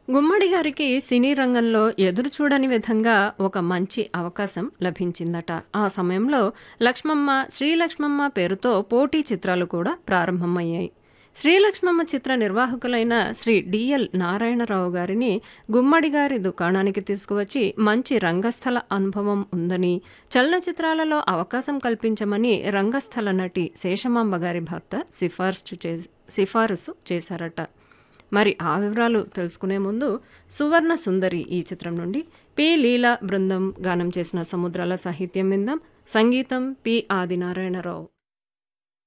గుమ్మడి గారికి సినీ రంగంలో ఎదురు చూడని విధంగా ఒక మంచి అవకాశం లభించిందట ఆ సమయంలో లక్ష్మమ్మ శ్రీలక్ష్మమ్మ పేరుతో పోటీ చిత్రాలు కూడా ప్రారంభమయ్యాయి శ్రీలక్ష్మమ్మ చిత్ర నిర్వాహకులైన శ్రీ డిఎల్ నారాయణరావు గారిని గుమ్మడి గారి దుకాణానికి తీసుకువచ్చి మంచి రంగస్థల అనుభవం ఉందని చలనచిత్రాలలో అవకాశం కల్పించమని రంగస్థల నటి శేషమాంబ గారి భర్త సిఫార్సు చే సిఫారసు చేశారట మరి ఆ వివరాలు తెలుసుకునే ముందు సువర్ణ సుందరి ఈ చిత్రం నుండి పి లీలా బృందం గానం చేసిన సముద్రాల సాహిత్యం విందాం సంగీతం పి ఆదినారాయణరావు